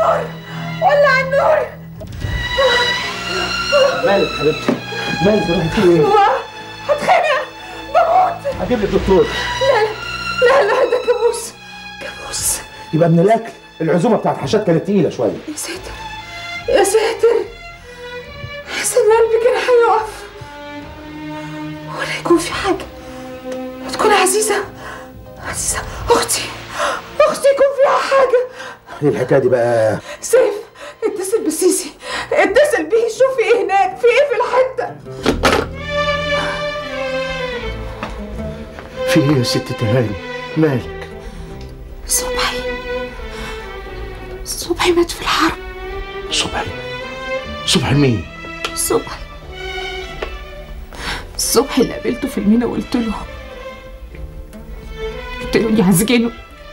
النور ولع النور مالك حبيبتي مالك روحي في ايه؟ هتخنق بموت هجيب لك دكتور لا لا لا ده كابوس كابوس يبقى من الاكل العزومه بتاعت حشاد كانت تقيله شويه يا ساتر يا ساتر حسن قلبي كان هيقف ولا يكون في حاجة وتكون عزيزة عزيزة أختي أختي يكون فيها حاجة ايه الحكايه دي بقى؟ سيف اتصل بالسيسي اتصل بيه شوف ايه هناك في ايه في الحتة في ايه يا ست تهاني؟ مالك؟ صبحي صبحي مات في الحرب صبحي صبحي مين؟ صبحي صبحي اللي قابلته في المينا وقلت له قلت له اني هسجنه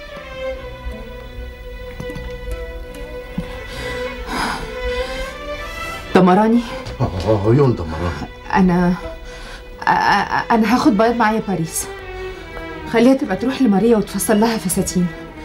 دمراني اه عيون دمران انا أ- أ- انا هاخد بياض معايا باريس خليها تبقى تروح لماريا وتفصل لها فساتين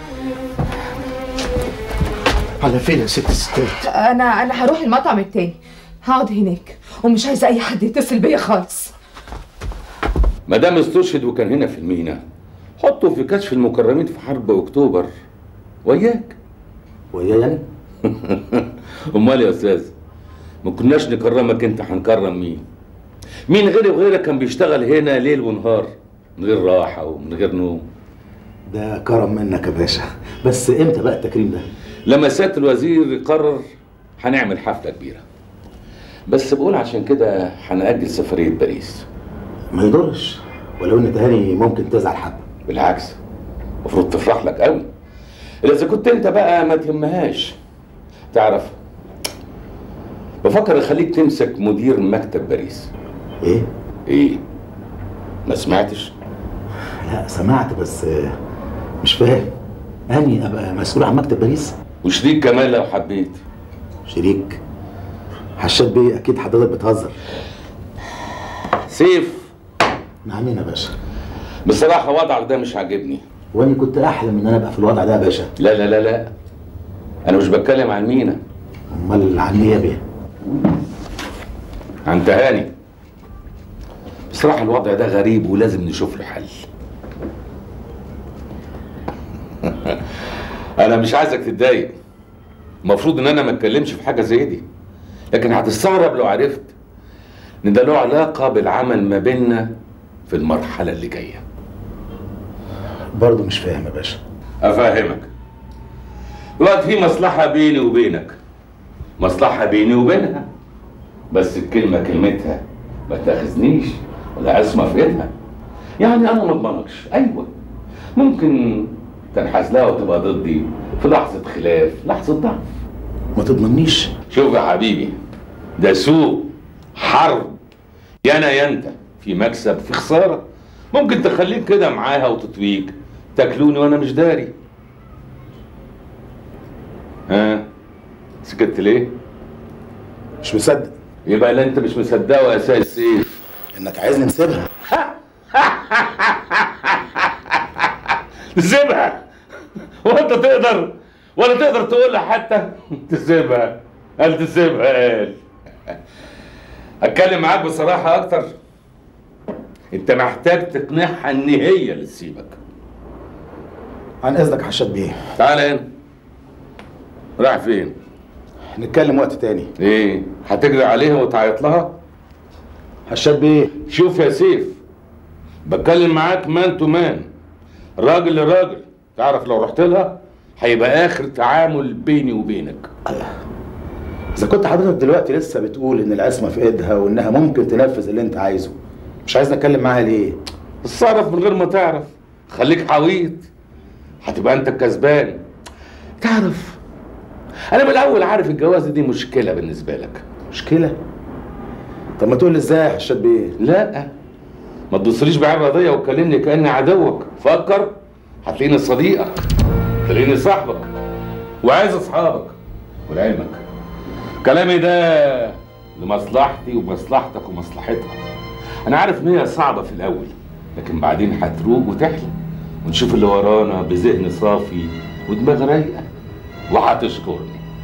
على فين يا ست الستات؟ انا انا هروح المطعم التاني هقعد هناك ومش عايزه اي حد يتصل بيا خالص ما دام استشهد وكان هنا في المينا حطه في كشف المكرمين في حرب اكتوبر وياك ويايا امال يا استاذ ما كناش نكرمك انت هنكرم مين مين غيري وغيرك كان بيشتغل هنا ليل ونهار من غير راحه ومن غير نوم ده كرم منك يا باشا بس امتى بقى التكريم ده؟ لما سياده الوزير يقرر هنعمل حفله كبيره بس بقول عشان كده هنأجل سفريه باريس ما يضرش ولو ان تهاني ممكن تزعل حبه بالعكس المفروض تفرح لك قوي اذا كنت انت بقى ما تهمهاش تعرف بفكر اخليك تمسك مدير مكتب باريس ايه؟ ايه ما سمعتش لا سمعت بس آه، مش فاهم اني ابقى مسؤول عن مكتب باريس وشريك كمان لو حبيت شريك حشاد بيه اكيد حضرتك بتهزر سيف نعمين يا باشا بصراحه وضعك ده مش عاجبني واني كنت احلم ان انا ابقى في الوضع ده يا باشا لا لا لا لا انا مش بتكلم عن مينا امال عن ايه يا بيه عن تهاني بصراحه الوضع ده غريب ولازم نشوف له حل انا مش عايزك تتضايق المفروض ان انا ما اتكلمش في حاجه زي دي لكن هتستغرب لو عرفت ان ده له علاقه بالعمل ما بيننا في المرحله اللي جايه برضه مش فاهم يا باشا افهمك دلوقتي في مصلحه بيني وبينك مصلحه بيني وبينها بس الكلمه كلمتها ما تاخذنيش ولا اسمع في ايدها يعني انا ما اضمنكش ايوه ممكن تنحاز لها وتبقى ضدي في لحظه خلاف لحظه ضعف ما تضمنيش شوف يا حبيبي ده سوق حرب يا انا يا انت في مكسب في خساره ممكن تخليك كده معاها وتطويق تاكلوني وانا مش داري ها سكت ليه مش مصدق يبقى لا انت مش مصدقه يا سيد سيف انك عايزني نسيبها تسيبها وانت تقدر ولا تقدر تقول لها حتى تسيبها قال تسيبها قال اتكلم معاك بصراحه اكتر انت محتاج تقنعها ان هي اللي تسيبك عن اذنك يا حشاد بيه تعال هنا رايح فين نتكلم وقت تاني ايه هتجري عليها وتعيط لها حشاد بيه شوف يا سيف بتكلم معاك مان تو مان راجل لراجل تعرف لو رحت لها هيبقى اخر تعامل بيني وبينك اذا كنت حضرتك دلوقتي لسه بتقول ان العصمه في ايدها وانها ممكن تنفذ اللي انت عايزه مش عايز اتكلم معاها ليه اتصرف من غير ما تعرف خليك حويط هتبقى انت الكسبان تعرف انا من الاول عارف الجواز دي مشكله بالنسبه لك مشكله طب ما تقول لي ازاي يا حشاد بيه لا ما تبصليش بعين رضيه وتكلمني كاني عدوك فكر هتلاقيني صديقك تلاقيني صاحبك وعايز اصحابك ولعلمك كلامي ده لمصلحتي ومصلحتك ومصلحتها انا عارف ان هي صعبه في الاول لكن بعدين هتروق وتحلى ونشوف اللي ورانا بذهن صافي ودماغ رايقه وهتشكرني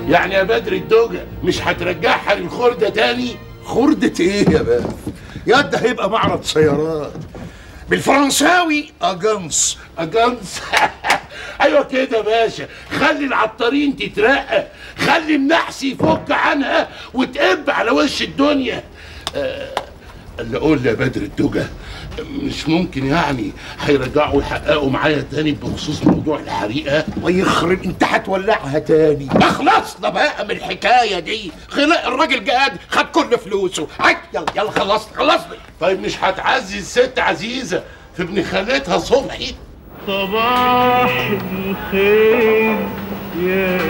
يعني يا بدر الدوجة مش هترجعها للخردة تاني خردة ايه يا باب يا ده هيبقى معرض سيارات بالفرنساوي اجنس اجنس ايوه كده يا باشا خلي العطارين تترقى خلي النحس يفك عنها وتقب على وش الدنيا آه، اللي اقول يا بدر الدجى مش ممكن يعني هيرجعوا يحققوا معايا تاني بخصوص موضوع الحريقه ويخرب انت هتولعها تاني اخلصنا بقى من الحكايه دي خلق الراجل جاد خد كل فلوسه عي يلا يلا خلصنا خلصنا طيب مش هتعزي الست عزيزه في ابن خالتها صبحي صباح الخير يا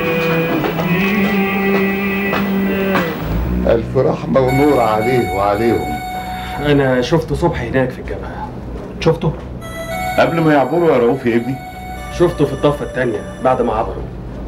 ألف رحمة ونور عليه وعليهم انا شفته صبح هناك في الجبهه شفته قبل ما يعبروا يا رؤوف يا ابني شفته في الضفه التانية بعد ما عبروا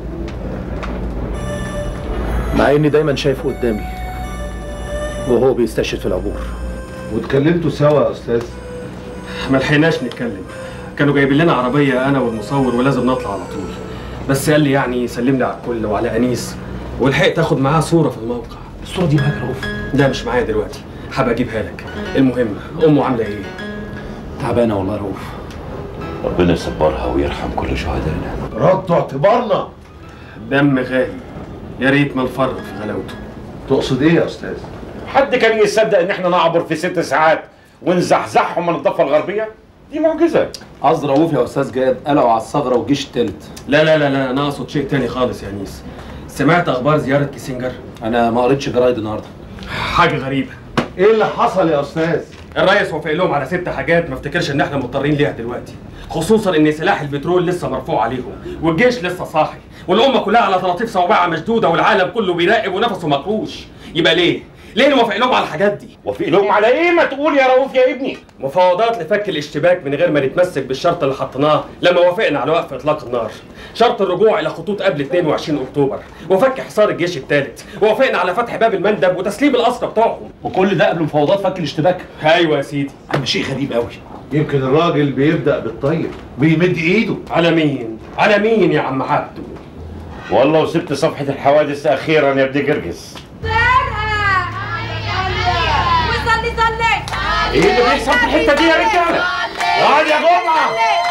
مع اني دايما شايفه قدامي وهو بيستشهد في العبور واتكلمتوا سوا يا أستاذ ما لحقناش نتكلم كانوا جايبين لنا عربيه انا والمصور ولازم نطلع على طول بس قال لي يعني سلمني على الكل وعلى انيس ولحقت اخد معاه صوره في الموقع الصورة دي معاك يا رؤوف لا مش معايا دلوقتي حابب اجيبها لك المهم امه عامله ايه تعبانة والله يا رؤوف ربنا يصبرها ويرحم كل شهدائنا ردوا اعتبارنا دم غالي يا ريت ما نفرط في غلاوته تقصد إيه يا أستاذ؟ حد كان يصدق ان احنا نعبر في ست ساعات ونزحزحهم من الضفه الغربيه دي معجزه قصد رؤوف يا استاذ جاد قلقوا على الثغرة والجيش التالت لا لا لا لا انا اقصد شيء تاني خالص يا انيس سمعت اخبار زياره كيسنجر انا ما قريتش جرايد النهارده حاجه غريبه إيه اللي حصل يا أستاذ؟ الرئيس وافق لهم على ست حاجات ما افتكرش ان احنا مضطرين ليها دلوقتي خصوصا ان سلاح البترول لسه مرفوع عليهم والجيش لسه صاحي والامه كلها على طراطيف صوابعها مشدوده والعالم كله بيراقب ونفسه مكروش يبقى ليه ليه نوافق لهم على الحاجات دي وفي لهم على ايه ما تقول يا رؤوف يا ابني مفاوضات لفك الاشتباك من غير ما نتمسك بالشرط اللي حطيناه لما وافقنا على وقف اطلاق النار شرط الرجوع الى خطوط قبل 22 اكتوبر وفك حصار الجيش الثالث ووافقنا على فتح باب المندب وتسليم الاسرى بتوعهم وكل ده قبل مفاوضات فك الاشتباك ايوه يا سيدي اما شيء غريب قوي يمكن الراجل بيبدأ بالطيب بيمد إيده على مين على مين يا عم عبده والله وسبت صفحه الحوادث اخيرا يا ابن جرجس وصلي صلي ايه اللي بيحصل في الحته دي يا رجاله اقعد يا جمعه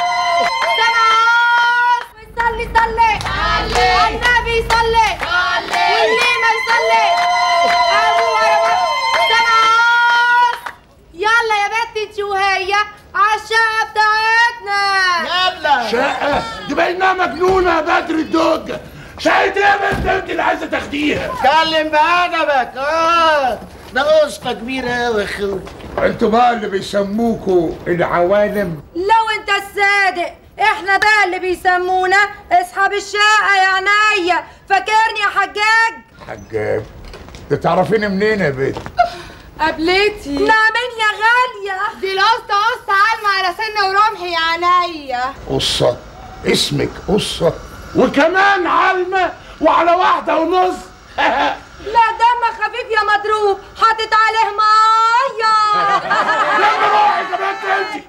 صلي صلي النبي يصلي واللي ما يصلي ابوها سمعات يلا يا بنت انت وهي عالشقه بتاعتنا شقه دي بقينا مجنونه يا بدر الدجى شقه ايه يا بنت انت اللي عايزه تاخديها اتكلم بأدبك اه ده قصة كبيرة أوي يا أخوي انتوا بقى اللي بيسموكوا العوالم لو انت الصادق احنا بقى اللي بيسمونا اصحاب الشقه يا عينيا فاكرني يا حجاج حجاج انت تعرفيني منين يا بنت قبلتي نعمين يا غاليه دي القصه قصه عالمه على سن ورمحي يا عينيا قصة اسمك قصة وكمان علمة وعلى واحدة ونص لا دم خفيف يا مضروب حاطط عليه ميه لما روحي يا بنت انت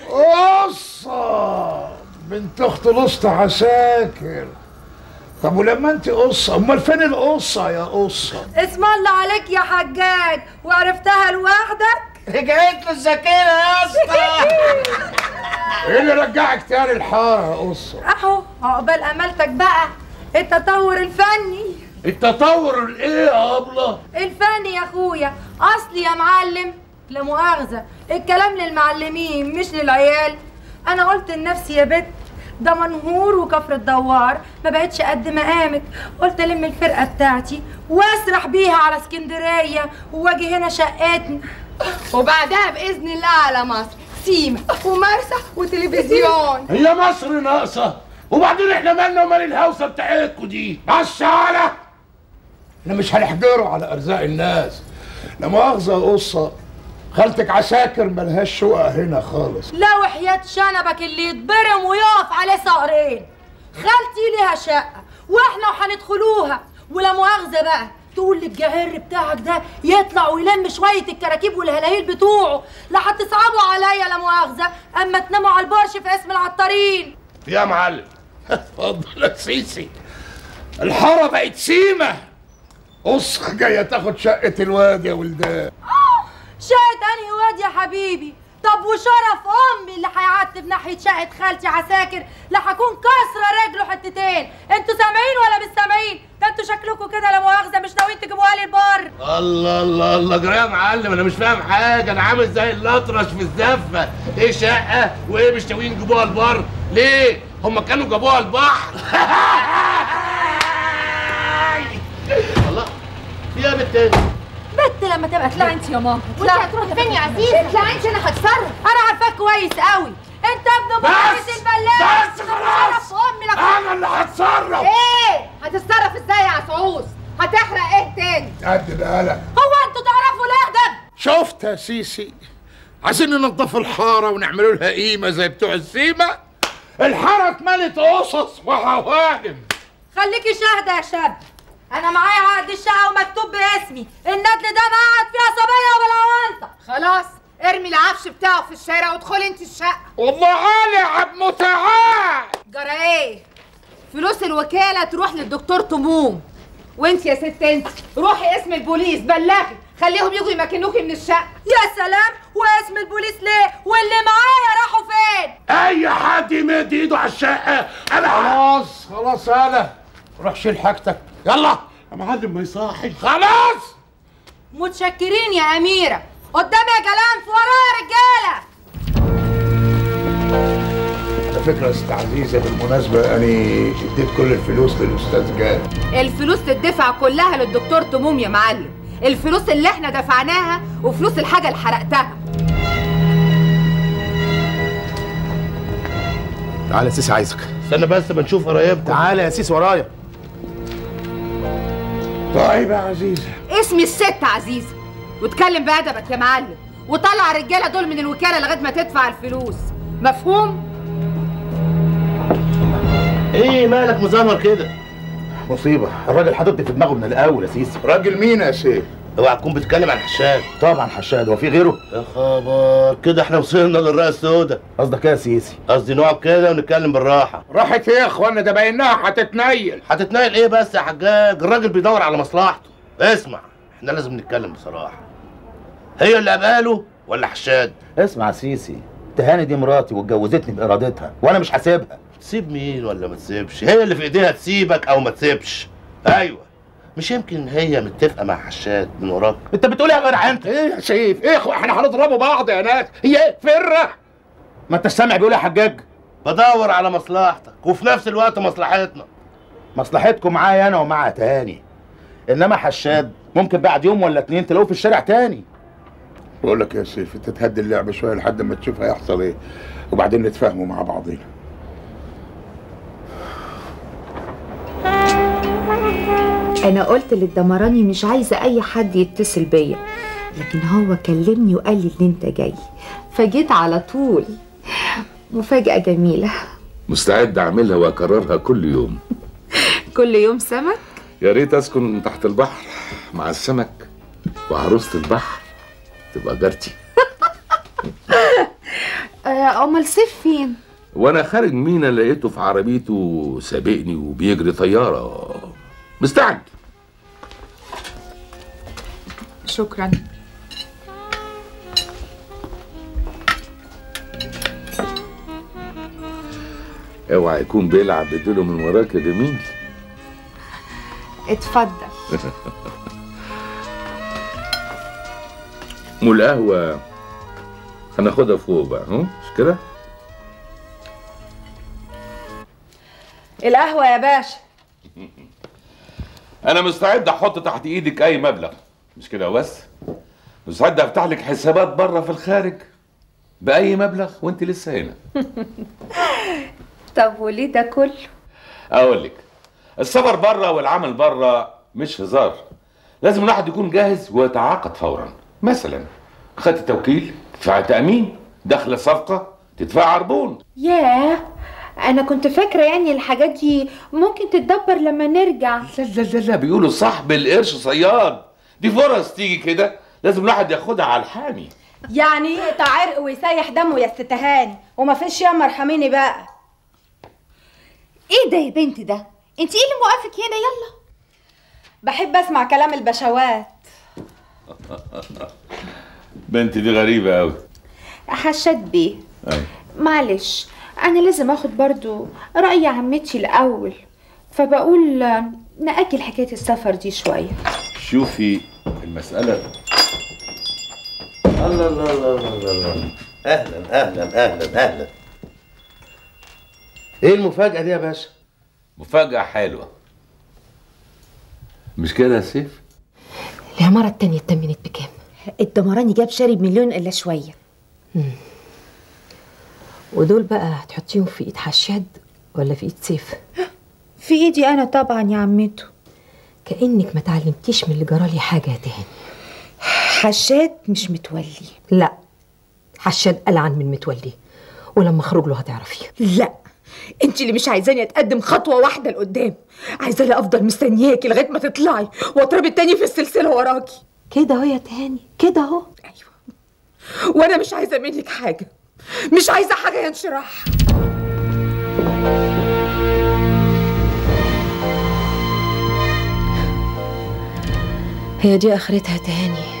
قصة بنت اخت الاسطى عساكر طب ولما انت قصة امال فين القصة يا قصة اسم الله عليك يا حجاج وعرفتها لوحدك رجعت له الذاكرة يا اسطى ايه اللي رجعك تاني الحارة يا قصة اهو عقبال امالتك بقى التطور الفني التطور الايه يا ابله الفني يا اخويا اصلي يا معلم لا مؤاخذه الكلام للمعلمين مش للعيال انا قلت لنفسي يا بت ده منهور وكفر الدوار ما بقتش قد مقامك قلت الم الفرقه بتاعتي واسرح بيها على اسكندريه واجي هنا شقتنا وبعدها باذن الله على مصر سيما ومرسى وتلفزيون هي مصر ناقصة وبعدين احنا مالنا ومال الهوسة بتاعتكوا دي الشعلة احنا مش هنحجروا على ارزاق الناس لا مؤاخذة يا قصة خالتك عساكر ملهاش شقق هنا خالص لو حياة شنبك اللي يتبرم ويقف عليه صقرين خالتي ليها شقة واحنا وهندخلوها ولا مؤاخذة بقى تقول للجعر بتاعك ده يطلع ويلم شوية الكراكيب والهلاهيل بتوعه لا هتصعبوا عليا لا مؤاخذة اما تناموا على البرش في اسم العطارين يا معلم اتفضل يا سيسي الحاره بقت سيمه اسخ جايه تاخد شقه الواد يا ولدان شقة انهي واد يا حبيبي طب وشرف امي اللي هيعتب ناحيه شقه خالتي عساكر لا هكون كسره رجله حتتين انتوا سامعين ولا مش سامعين ده انتوا شكلكم كده لا مؤاخذه مش ناويين تجيبوها لي البر الله الله الله جرى يا معلم انا مش فاهم حاجه انا عامل زي الاطرش في الزفه ايه شقه وايه مش ناويين يجيبوها البر ليه هم كانوا جابوها البحر الله في ايه يا بنت بت لما تبقى اطلعي انت يا ماما وانت هتروحي فين يا عزيزة؟ اطلعي انت انا هتصرف انا عارفاك كويس قوي انت ابن مهندس البلاش بس خلاص امي لك انا اللي هتصرف ايه؟ هتتصرف ازاي يا عسعوس؟ هتحرق ايه تاني؟ قد بقالك هو انتوا تعرفوا الاهدب شفت يا سيسي عايزين ننضف الحاره ونعملوا لها قيمه زي بتوع السيمه الحاره اتملت قصص وحواجم خليكي شاهده يا شاب انا معايا عقد الشقه ومكتوب باسمي الندل ده بقعد فيها صبيه وبالعوانطه خلاص ارمي العفش بتاعه في الشارع وادخلي انت الشقة والله علي عبد متعال جرى ايه؟ فلوس الوكالة تروح للدكتور طموم وانت يا ست انت روحي اسم البوليس بلغي خليهم يجوا يمكنوكي من الشقة يا سلام واسم البوليس ليه واللي معايا راحوا فين اي حد يمد ايده على الشقه انا خلاص خلاص انا روح شيل حاجتك يلا يا معلم ما يصحش خلاص متشكرين يا اميره قدامي يا جلال في ورايا رجاله على فكره يا ست عزيزه بالمناسبه انا اديت كل الفلوس للاستاذ جاد الفلوس تدفع كلها للدكتور طموم يا معلم الفلوس اللي احنا دفعناها وفلوس الحاجة اللي حرقتها تعالى يا سيسي عايزك استنى بس ما نشوف قرايبكم تعالى يا سيسي ورايا طيب يا عزيزه اسمي الست عزيزة واتكلم بأدبك يا معلم وطلع الرجالة دول من الوكالة لغاية ما تدفع الفلوس مفهوم؟ ايه مالك مزمر كده مصيبة الراجل حاططني في دماغه من الأول يا سيسي راجل مين يا سيف اوعى تكون بتتكلم عن حشاد طبعا حشاد هو في غيره يا خبر كده احنا وصلنا للرأس السوداء قصدك ايه يا سيسي قصدي نقعد كده ونتكلم بالراحة راحت ايه يا اخوانا ده باينها هتتنيل هتتنقل ايه بس يا حجاج الراجل بيدور على مصلحته اسمع احنا لازم نتكلم بصراحة هي اللي قباله ولا حشاد اسمع يا سيسي تهاني دي مراتي واتجوزتني بإرادتها وأنا مش هسيبها تسيب مين ولا ما تسيبش هي اللي في ايديها تسيبك او ما تسيبش ايوه مش يمكن هي متفقه مع حشاد من وراك انت بتقول ايه يا جدع انت ايه يا سيف ايه اخو احنا هنضربوا بعض يا ناس هي ايه فره ما انت سامع بيقول ايه يا حجاج بدور على مصلحتك وفي نفس الوقت مصلحتنا مصلحتكم معايا انا ومع تهاني انما حشاد ممكن بعد يوم ولا اتنين تلاقوه في الشارع تاني بقول لك يا سيف انت تهدي اللعبه شويه لحد ما تشوف هيحصل ايه وبعدين نتفاهموا مع بعضينا انا قلت للدمراني مش عايزه اي حد يتصل بيا لكن هو كلمني وقال لي ان انت جاي فجيت على طول مفاجاه جميله مستعد اعملها واكررها كل يوم كل يوم سمك يا ريت اسكن تحت البحر مع السمك وعروسة البحر تبقى جارتي آه، امال سيف فين وانا خارج مينا لقيته في عربيته سابقني وبيجري طياره مستعد شكرا اوعى يكون بيلعب بديله من وراك يا جميل اتفضل والقهوة هناخدها فوق بقى ها مش كده؟ القهوه يا باشا أنا مستعد أحط تحت إيدك أي مبلغ مش كده وبس؟ مستعد أفتح لك حسابات بره في الخارج بأي مبلغ وأنت لسه هنا طب وليه ده كله أقول لك السفر بره والعمل بره مش هزار لازم الواحد يكون جاهز ويتعاقد فورا مثلا خدت توكيل تدفع تأمين داخلة صفقة تدفع عربون ياه انا كنت فاكره يعني الحاجات دي ممكن تتدبر لما نرجع لا لا لا لا بيقولوا صاحب القرش صياد دي فرص تيجي كده لازم الواحد ياخدها على الحامي يعني يقطع عرق ويسيح دمه يا ست هاني وما فيش يا مرحميني بقى ايه ده يا بنت ده انت ايه اللي موقفك هنا يلا بحب اسمع كلام البشوات بنتي دي غريبة أوي حشاد بيه أيوة. معلش انا لازم اخد برضو رأي عمتي الاول فبقول آه، نأجل حكاية السفر دي شوية شوفي المسألة الله الله الله الله الله الله اهلا اهلا اهلا اهلا ايه المفاجأة دي يا باشا؟ مفاجأة حلوة مش كده يا سيف؟ العمارة التانية اتمنت بكام؟ الدمراني جاب شاري بمليون الا شوية ودول بقى هتحطيهم في ايد حشاد ولا في ايد سيف؟ في ايدي انا طبعا يا عمته كأنك ما تعلمتيش من اللي جرالي حاجة يا تهاني حشاد مش متولي لا حشاد ألعن من متولي ولما اخرج له هتعرفيه لا انت اللي مش عايزاني اتقدم خطوه واحده لقدام عايزاني افضل مستنياكي لغايه ما تطلعي واتربي التاني في السلسله وراكي كده اهو يا تهاني كده اهو وانا مش عايزه منك حاجه مش عايزه حاجه يا انشراح هي دي اخرتها يا تهاني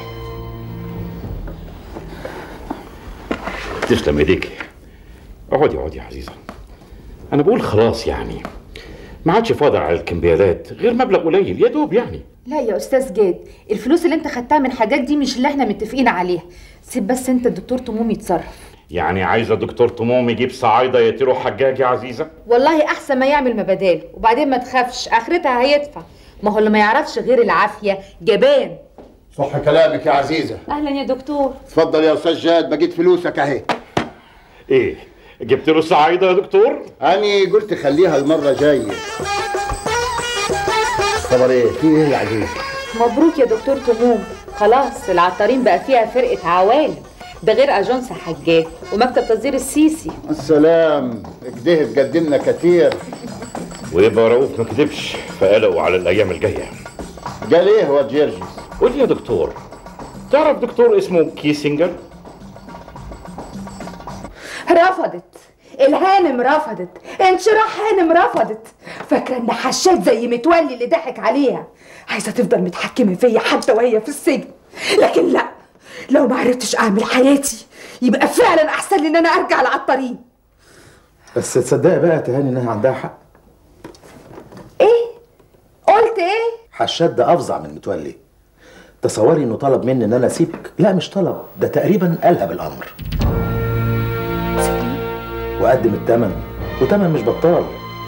تسلم ايديك اقعدي اقعدي يا عزيزه انا بقول خلاص يعني ما عادش فاضل على الكمبيالات غير مبلغ قليل يا دوب يعني لا يا استاذ جاد الفلوس اللي انت خدتها من حاجات دي مش اللي احنا متفقين عليها سيب بس انت الدكتور تموم يتصرف يعني عايزه دكتور طموم يجيب صعايده يطيروا حجاج يا عزيزه والله احسن ما يعمل مبادال وبعدين ما تخافش اخرتها هيدفع ما هو اللي ما يعرفش غير العافيه جبان صح كلامك يا عزيزة اهلا يا دكتور اتفضل يا أستاذ جاد بقيت فلوسك أهي ايه جبت له صعايده يا دكتور أني قلت خليها المرة الجاية خبر إيه في إيه يا عزيزة مبروك يا دكتور تموم خلاص العطارين بقى فيها فرقه عوالم ده غير اجنس حجاج ومكتب تصدير السيسي السلام كده تقدمنا كتير ويبقى رؤوف ما كذبش فقلقوا على الايام الجايه قال إيه هو جيرجس قول لي يا دكتور تعرف دكتور اسمه كيسنجر رفضت الهانم رفضت انشراح هانم رفضت فاكره ان حشاد زي متولي اللي ضحك عليها عايزه تفضل متحكمه فيا حتى وهي في السجن لكن لا لو ما عرفتش اعمل حياتي يبقى فعلا احسن لي ان انا ارجع لعطارين بس تصدقي بقى يا تهاني انها عندها حق قلت ايه حشاد ده افظع من متولي تصوري انه طلب مني ان انا اسيبك لا مش طلب ده تقريبا قالها بالامر وقدم الثمن وثمن مش بطال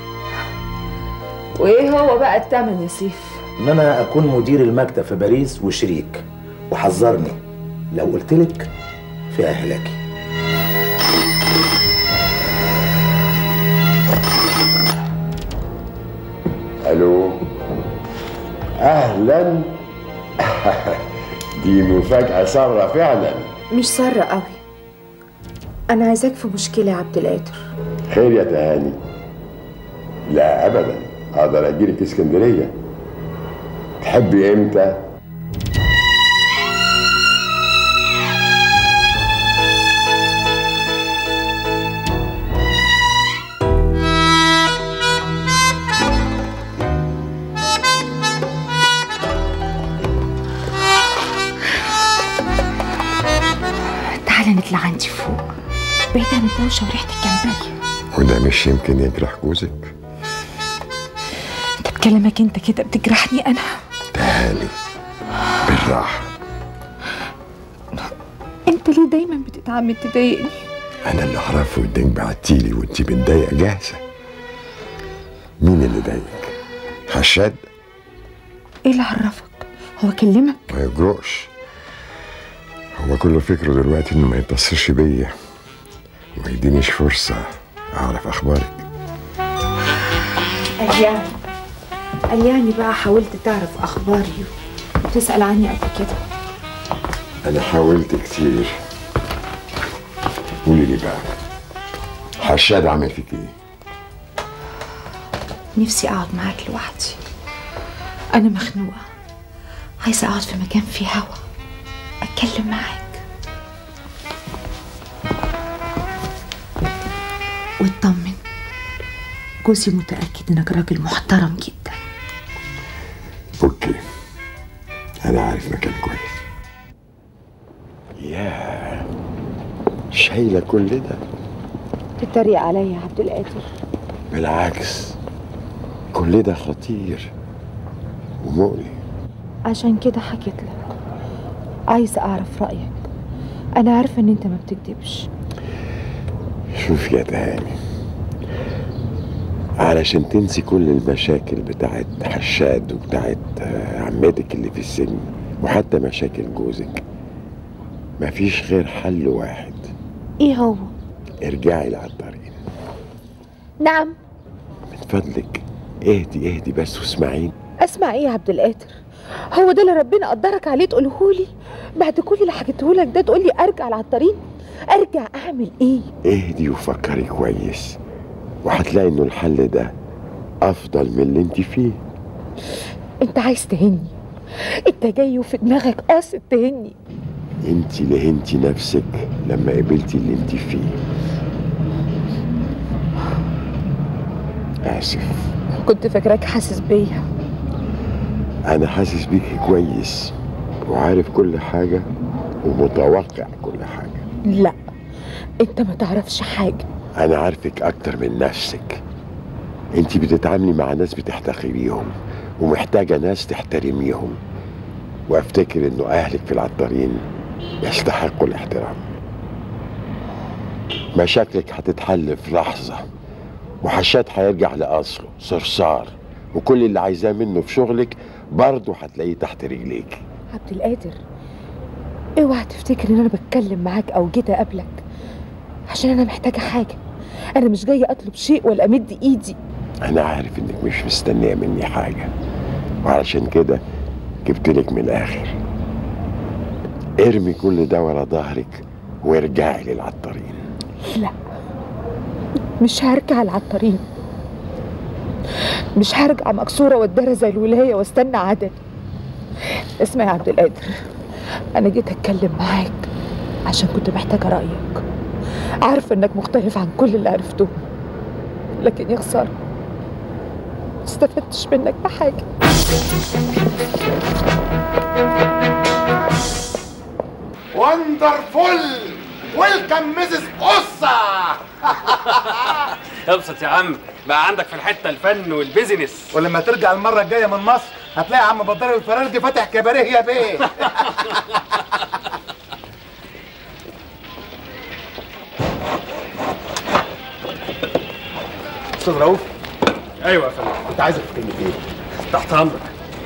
وايه هو بقى التمن يا سيف ان انا اكون مدير المكتب في باريس وشريك وحذرني لو قلت لك في اهلاكي الو اهلا دي مفاجأة سارة فعلا مش سارة قوي انا عايزاك في مشكله يا عبد القادر خير يا تهاني لا ابدا اقدر اجيلك اسكندرية تحبي امتى تعالى نطلع عندي فوق بعيد عن الدوشه وريحه الجمبري وده مش يمكن يجرح جوزك انت بكلمك انت كده بتجرحني انا تهاني بالراحة انت ليه دايما بتتعمد تضايقني انا اللي اعرفه انك بعتيلي وانت متضايقة جاهزة مين اللي ضايقك حشاد ايه اللي عرفك هو كلمك ما يجرؤش هو كل فكره دلوقتي انه ما يتصلش بيا وما يدينيش فرصة اعرف اخبارك قال يعني قال يعني بقى حاولت تعرف اخباري وتسال عني قبل كده انا حاولت كتير قولي لي بقى حشاد عمل فيك ايه نفسي اقعد معاك لوحدي انا مخنوقه عايزه اقعد في مكان فيه هوا اتكلم معاك واطمن جوزي متأكد انك راجل محترم جدا اوكي انا عارف مكان كويس يا شايله كل ده تتريق عليا يا عبد القادر بالعكس كل ده خطير ومؤلم عشان كده حكيت لك عايزة أعرف رأيك أنا عارفة إن أنت ما بتكدبش شوف يا تهاني علشان تنسي كل المشاكل بتاعت حشاد وبتاعت آه، عمتك اللي في السن وحتى مشاكل جوزك مفيش غير حل واحد إيه هو؟ ارجعي لعطارين نعم من فضلك اهدي اهدي بس واسمعيني أسمع إيه يا عبد القادر؟ هو ده اللي ربنا قدرك عليه تقولهولي بعد كل اللي حكيتهولك ده تقولي أرجع العطارين أرجع أعمل إيه؟ اهدي وفكري كويس وهتلاقي انه الحل ده افضل من اللي انت فيه أنت عايز تهني أنت جاي وفي دماغك قاصد تهني انت لهنتي نفسك لما قبلتي اللي انت فيه اسف كنت فاكراك حاسس بيا انا حاسس بيكي كويس وعارف كل حاجة ومتوقع كل حاجة لا أنت ما تعرفش حاجة انا عارفك اكتر من نفسك انت بتتعاملي مع ناس بتحتقريهم ومحتاجة ناس تحترميهم وافتكر انه اهلك في العطارين يستحقوا الاحترام مشاكلك هتتحل في لحظة وحشاد هيرجع لأصله صرصار وكل اللي عايزاه منه في شغلك برضه هتلاقيه تحت رجليك عبد القادر اوعى تفتكر ان انا بتكلم معاك او جيت اقابلك عشان انا محتاجه حاجه انا مش جايه اطلب شيء ولا امد ايدي أنا عارف إنك مش مستنية مني حاجة وعلشان كده جبتلك من الآخر ارمي كل ده ورا ظهرك وارجعي للعطارين لا مش هرجع العطارين مش هرجع مكسوره واتدرى زي الولايه واستنى عدد اسمع يا عبد القادر انا جيت اتكلم معاك عشان كنت محتاجه رايك عارفه انك مختلف عن كل اللي عرفتهم لكن يا خساره ما استفدتش منك بحاجه وندرفول ويلكم ميزيس قصة ابسط يا عم بقى عندك في الحته الفن والبيزنس ولما ترجع المرة الجاية من مصر هتلاقي عم بدر الفرارجي فاتح كباريه يا بيه استاذ رؤوف ايوه يا فندم كنت عايزك في كلمتين تحت امرك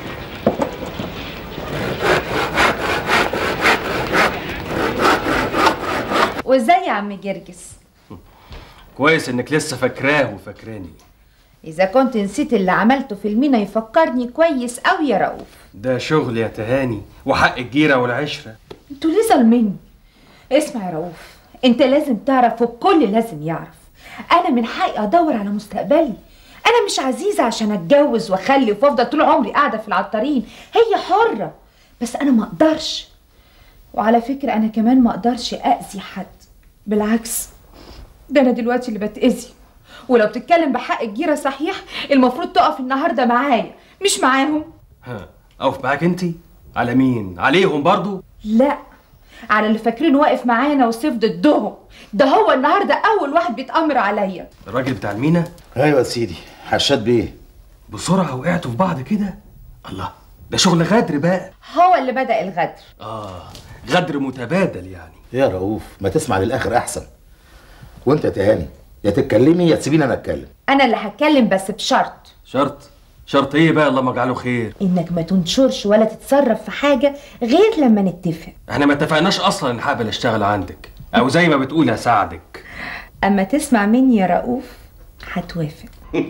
وازاي يا عم جرجس كويس انك لسه فاكراه وفاكراني اذا كنت نسيت اللي عملته في المينا يفكرني كويس قوي يا رؤوف ده شغل يا تهاني وحق الجيره والعشره انتوا ليه ظالميني اسمع يا رؤوف انت لازم تعرف والكل لازم يعرف انا من حقي ادور على مستقبلي انا مش عزيزه عشان اتجوز واخلف وافضل طول عمري قاعده في العطارين هي حره بس انا ما اقدرش وعلى فكره انا كمان ما اقدرش اذي حد بالعكس ده انا دلوقتي اللي بتاذي ولو بتتكلم بحق الجيره صحيح المفروض تقف النهارده معايا مش معاهم ها اقف معاك انت على مين عليهم برضو لا على اللي فاكرين واقف معانا وسيف ضدهم ده هو النهارده اول واحد بيتامر عليا الراجل بتاع المينا ايوه يا سيدي حشاد بيه بسرعه وقعتوا في بعض كده الله ده شغل غدر بقى هو اللي بدا الغدر اه غدر متبادل يعني يا رؤوف ما تسمع للاخر احسن وانت يا تهاني يا تتكلمي يا تسيبيني انا اتكلم انا اللي هتكلم بس بشرط شرط شرط ايه بقى اللهم اجعله خير انك ما تنشرش ولا تتصرف في حاجه غير لما نتفق احنا ما اتفقناش اصلا ان هقبل اشتغل عندك او زي ما بتقول هساعدك اما تسمع مني يا رؤوف هتوافق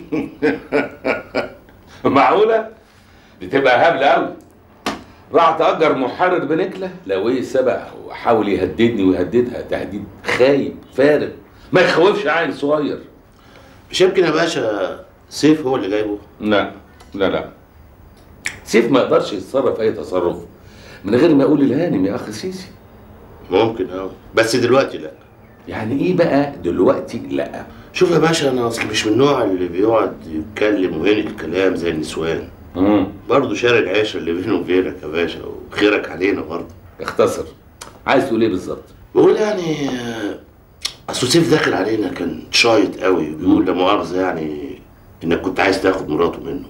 معقولة؟ بتبقى هبلة أوي راح تأجر محرر بنكلة لو إيه سبق وحاول يهددني ويهددها تهديد خايب فارغ ما يخوفش عيل صغير مش يمكن يا باشا سيف هو اللي جايبه لا لا لا سيف ما يقدرش يتصرف أي تصرف من غير ما يقول الهانم يا أخ سيسي ممكن أوي بس دلوقتي لا يعني إيه بقى دلوقتي لا شوف يا باشا انا اصلي مش من النوع اللي بيقعد يتكلم وينك الكلام زي النسوان برضه شارع العيشه اللي بيني وبينك يا باشا وخيرك علينا برضه اختصر عايز تقول ايه بالظبط بقول يعني آه، اصل سيف داخل علينا كان شايط قوي بيقول لا مؤاخذه يعني انك كنت عايز تاخد مراته منه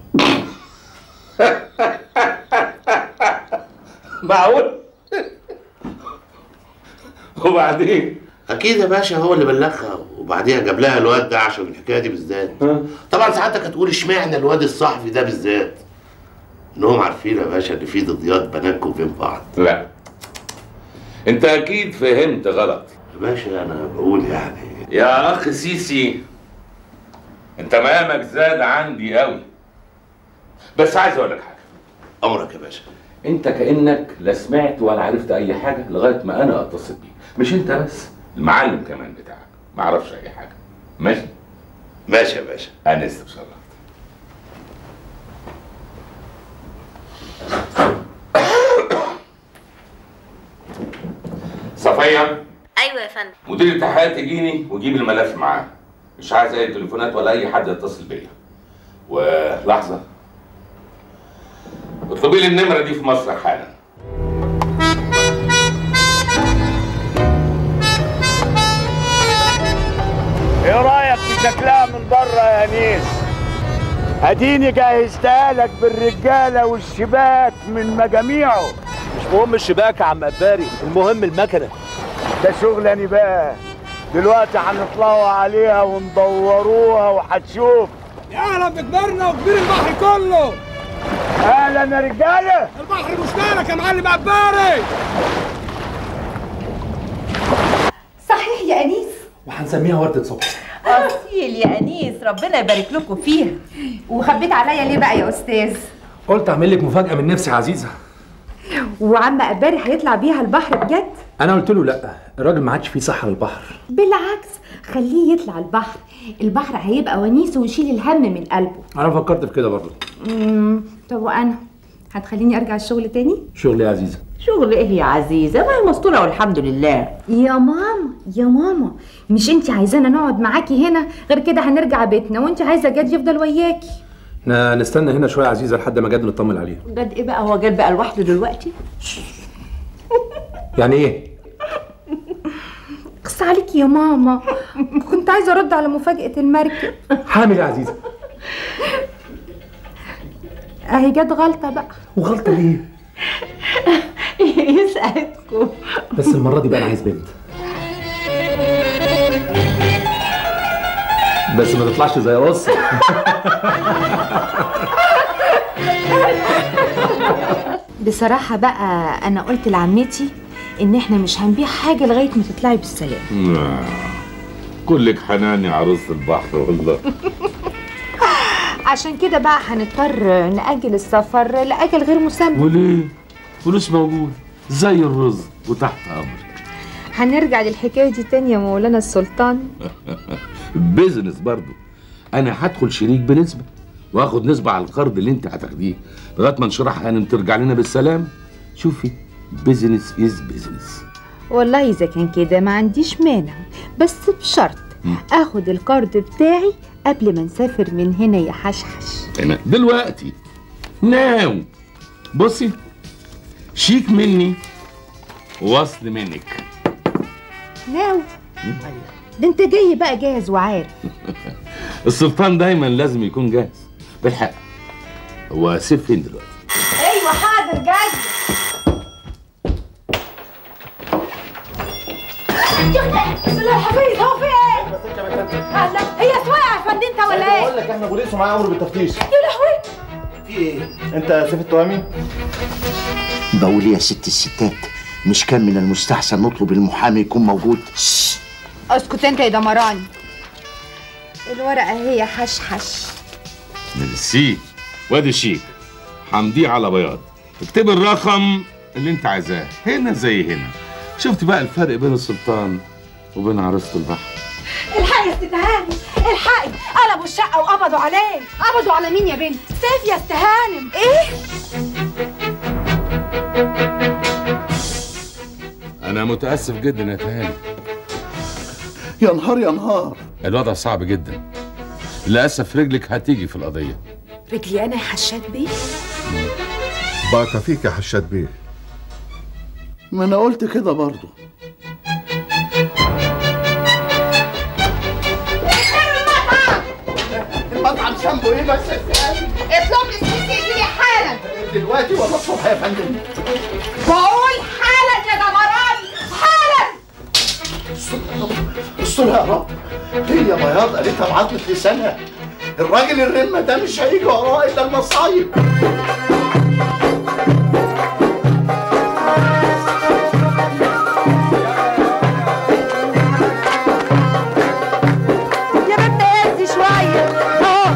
معقول وبعدين اكيد يا باشا هو اللي بلغها وبعديها جاب لها الواد ده عشان الحكايه دي بالذات طبعا ساعتك هتقول اشمعنى الواد الصحفي ده بالذات انهم عارفين يا باشا ان في ضديات بينكم وبين بعض لا انت اكيد فهمت غلط يا باشا انا بقول يعني يا اخ سيسي انت مقامك زاد عندي قوي بس عايز اقول لك حاجه امرك يا باشا انت كانك لا سمعت ولا عرفت اي حاجه لغايه ما انا اتصل بيك مش انت بس المعلم كمان بتاعك ما اعرفش اي حاجه ماشي ماشي يا باشا انست بصراحه صفيه ايوه يا فندم مدير التحقيقات يجيني ويجيب الملف معاه مش عايز اي تليفونات ولا اي حد يتصل بيا ولحظه اطلبي لي النمره دي في مصر حالا ايه رايك في شكلها من بره يا نيس اديني جهزتها لك بالرجاله والشباك من مجاميعه مش مهم الشباك يا عم قباري المهم المكنه ده شغلاني بقى دلوقتي هنطلعوا عليها وندوروها وهتشوف يا اهلا بكبرنا وكبير البحر كله اهلا يا رجاله البحر مشترك يا معلم عباري صحيح يا انيس وهنسميها ورده صبح اصيل يا انيس ربنا يبارك لكم فيها وخبيت عليا ليه بقى يا استاذ قلت اعمل لك مفاجاه من نفسي يا عزيزه وعم قباري هيطلع بيها البحر بجد انا قلت له لا الراجل ما عادش فيه صحه للبحر بالعكس خليه يطلع البحر البحر هيبقى ونيس ويشيل الهم من قلبه انا فكرت في كده برضه امم طب وانا هتخليني ارجع الشغل تاني شغل يا عزيزه شغل ايه يا عزيزه ما هي مستوره والحمد لله يا ماما يا ماما مش انت عايزانا نقعد معاكي هنا غير كده هنرجع بيتنا وانت عايزه جد يفضل وياكي احنا نستنى هنا شويه يا عزيزه لحد ما جد نطمن عليه جد ايه بقى هو جد بقى لوحده دلوقتي يعني ايه قص عليك يا ماما كنت عايزه ارد على مفاجاه المركب حامل يا عزيزه اهي جت غلطه بقى وغلطه ليه يسعدكم بس المره دي بقى انا عايز بنت بس ما تطلعش زي قص بصراحه بقى انا قلت لعمتي ان احنا مش هنبيع حاجه لغايه ما تطلعي بالسلام كلك حنان يا عروسه البحر والله عشان كده بقى هنضطر نأجل السفر لأجل غير مسمى وليه فلوس موجود زي الرز وتحت امرك هنرجع للحكايه دي تاني يا مولانا السلطان بيزنس برضو انا هدخل شريك بنسبه واخد نسبه على القرض اللي انت هتاخديه لغايه ما نشرح هانم ترجع لنا بالسلام شوفي بيزنس از بيزنس والله اذا كان كده ما عنديش مانع بس بشرط اخد القرض بتاعي قبل ما نسافر من هنا يا حشحش هنا دلوقتي ناو بصي شيك مني وصل منك ناو ده انت جاي بقى جاهز وعارف السلطان دايما لازم يكون جاهز بالحق هو سيف فين دلوقتي ايوه حاضر جاي بسم الله الحفيظ هو في ايه؟ هلا هي سواقع يا فندم انت ولا ايه؟ بقول لك احنا بوليس ومعايا امر بالتفتيش يا لهوي في ايه؟ انت سيف التوامي؟ بقول يا ست الستات مش كان من المستحسن نطلب المحامي يكون موجود اسكت انت يا دمراني الورقه هي حشحش ميرسي وادي شيك حمديه على بياض اكتب الرقم اللي انت عايزاه هنا زي هنا شفت بقى الفرق بين السلطان وبين عروسة البحر الحقي يا ست هانم الحقي قلبوا الشقه وقبضوا عليه قبضوا على مين يا بنت؟ سيف يا ست هانم ايه؟ انا متاسف جدا يا تهاني يا نهار يا نهار الوضع صعب جدا للاسف رجلك هتيجي في القضيه رجلي انا يا حشاد بيه بقى فيك يا حشاد بيه ما انا قلت كده برضه المطعم ذنبه ايه بس اطلب لي سوسي دي حالا دلوقتي ولا الصبح يا فندم بقول حالا يا دمراني حالا استر يا رب هي بياض قالتها بعضمة لسانها الراجل الرمة ده مش هيجي وراه الا المصايب يا بنت اهدي شويه اهو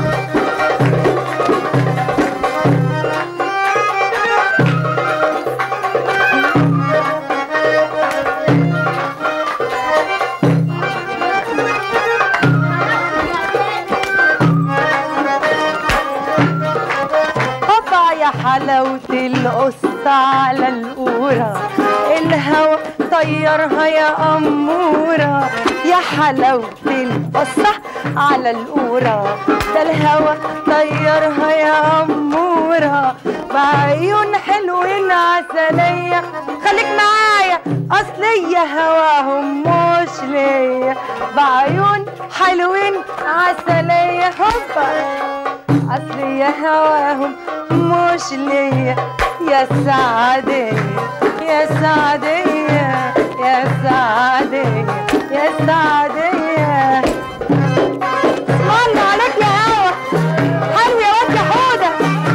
هوبا يا حلاوة القصة على القورة الهوا طيرها يا أمورة يا حلاوة القصة على القورة ده الهوا طيرها يا أمورة بعيون حلوين عسلية خليك معايا أصلية هواهم مش ليا بعيون حلوين عسلية هوبا أصلي يا هواهم مش ليا يا سعادية يا سعادية يا سعادية يا سعادية اسمعنا عليك يا هوا حلو يا واد يا حودة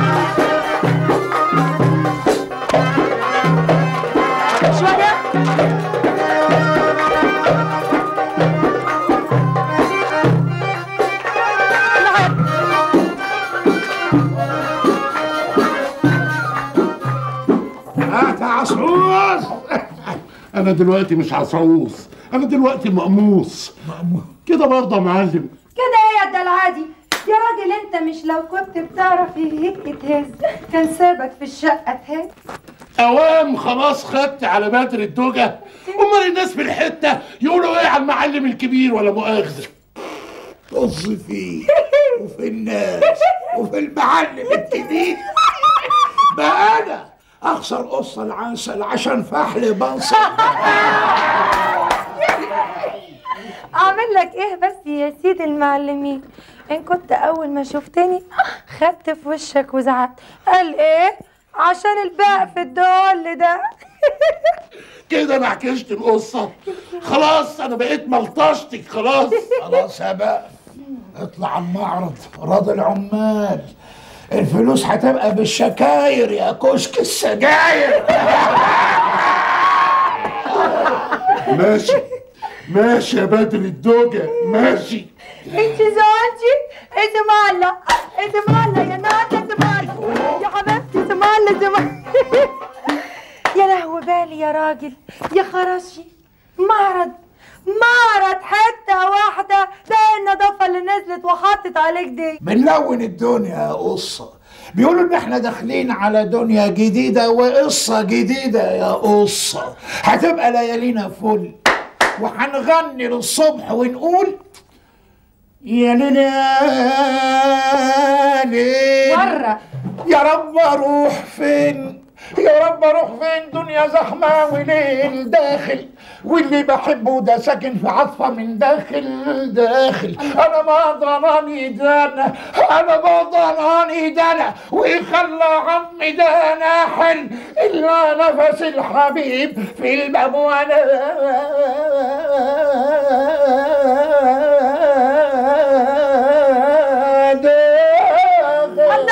شوية هات يا عصعوص انا دلوقتي مش عصعوص انا دلوقتي مقموص كده برضه يا معلم كده ايه يا الدلعادي يا راجل انت مش لو كنت بتعرف هيك تهز كان سابك في الشقة تهز اوام خلاص خدت على بدر الدوجة امال الناس في الحتة يقولوا ايه على المعلم الكبير ولا مؤاخذة طز فيه وفي الناس وفي المعلم الكبير بقى انا اخسر قص العسل عشان فحل بنصر اعمل لك ايه بس يا سيدي المعلمين ان كنت اول ما شفتني خدت في وشك وزعقت قال ايه عشان الباقي في الدول ده كده انا عكشت القصة خلاص انا بقيت ملطشتك خلاص خلاص يا بقى اطلع المعرض راضي العمال الفلوس هتبقى بالشكاير يا كشك السجاير ماشي ماشي يا بدر الدوجة ماشي انت زعلتي انت معلق انت معلق يا نانا انت معلق يا حبيبتي انت معلق انت معلق يا لهو بالي يا راجل يا خراشي معرض معرض حتة واحدة ده النظافة اللي نزلت وحطت عليك دي بنلون الدنيا يا قصة بيقولوا ان احنا داخلين على دنيا جديدة وقصة جديدة يا قصة هتبقى ليالينا فل وهنغني للصبح ونقول يا ليل يا ليل مرة يا رب اروح فين يا رب اروح فين دنيا زحمة وليل داخل واللي بحبه ده ساكن في عطفة من داخل داخل انا ما ضراني دانا انا ما ضراني دانا ويخلى عمي ده ناحل الا نفس الحبيب في الباب وانا داخل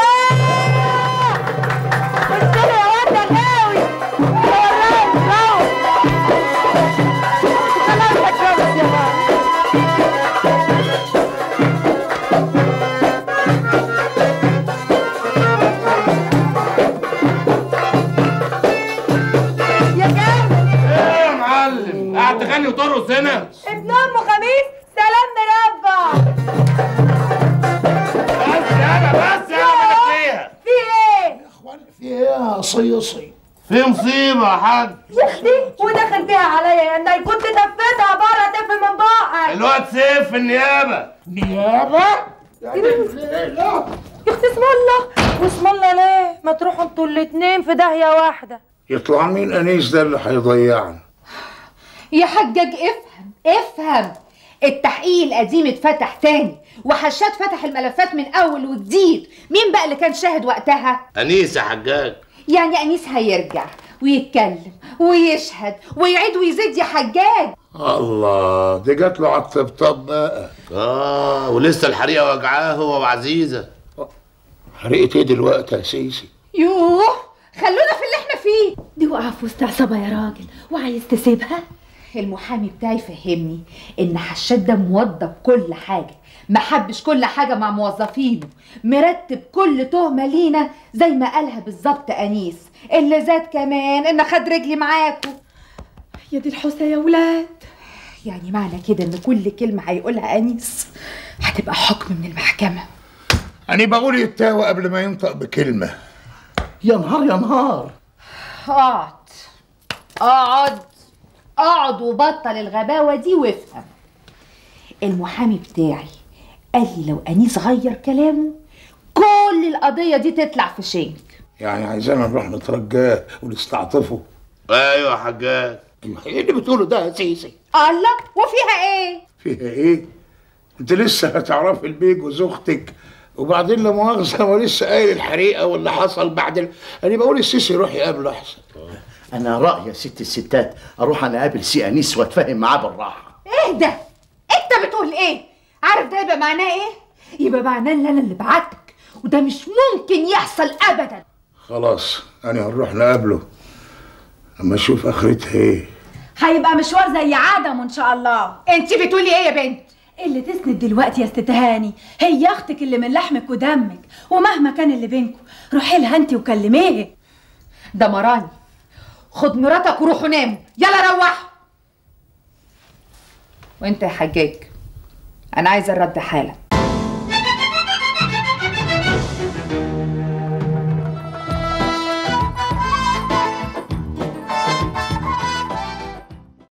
يا جامد ايه يا معلم قاعد تغني وترقص هنا ابن ام خميس سلام مربع بس يالا بس يالا مالك فيها في ايه في ايه يا صيصي في مصيبه يا حاج يا اختي ودخل بيها عليا يا الناي كنت تفتها بره تف من بقك الواد سيف في النيابه نيابه يا اختي اسم الله واسم الله ليه ما تروحوا انتوا الاتنين في داهيه واحده يطلع مين انيس ده اللي هيضيعنا يا حجاج افهم افهم التحقيق القديم اتفتح تاني وحشاد فتح الملفات من اول وجديد مين بقى اللي كان شاهد وقتها انيس يا حجاج يعني انيس هيرجع ويتكلم ويشهد ويعيد ويزيد يا حجاج الله دي جات له على الطبطاب بقى اه ولسه الحريقه وجعاه هو وعزيزه حريقة ايه دلوقتي يا سيسي يوه خلونا في اللي احنا فيه دي واقعه في وسط عصابه يا راجل وعايز تسيبها المحامي بتاعي فهمني ان حشاد ده موظف كل حاجه محبش كل حاجه مع موظفينه مرتب كل تهمه لينا زي ما قالها بالظبط انيس اللي زاد كمان ان خد رجلي معاكم يا دي الحسنى يا ولاد يعني معنى كده ان كل كلمه هيقولها انيس هتبقى حكم من المحكمه أنا بقول يتاوى قبل ما ينطق بكلمة يا نهار يا نهار اقعد اقعد اقعد وبطل الغباوه دي وافهم المحامي بتاعي قال لي لو انيس غير كلامه كل القضيه دي تطلع في شنك يعني عايزانا نروح نترجاه ونستعطفه ايوه يا حجاج ايه اللي بتقوله ده يا سيسي الله وفيها ايه فيها ايه انت لسه هتعرفي البيج وزوجتك اختك وبعدين لا مؤاخذه هو لسه قايل الحريقه واللي حصل بعد ال... انا بقول السيسي يروح يقابله احسن انا رايي يا ست الستات اروح انا اقابل سي انيس واتفاهم معاه بالراحه ايه ده انت بتقول ايه عارف ده يبقى معناه ايه يبقى معناه ان انا اللي بعتك وده مش ممكن يحصل ابدا خلاص انا هنروح نقابله اما اشوف اخرتها ايه هيبقى مشوار زي عدم ان شاء الله انت بتقولي ايه يا بنت اللي تسند دلوقتي يا ست هاني هي اختك اللي من لحمك ودمك ومهما كان اللي بينكم روحي لها انت وكلميها ده مراني خد مراتك وروحوا ناموا يلا روحوا وانت يا حجاج انا عايزه الرد حالا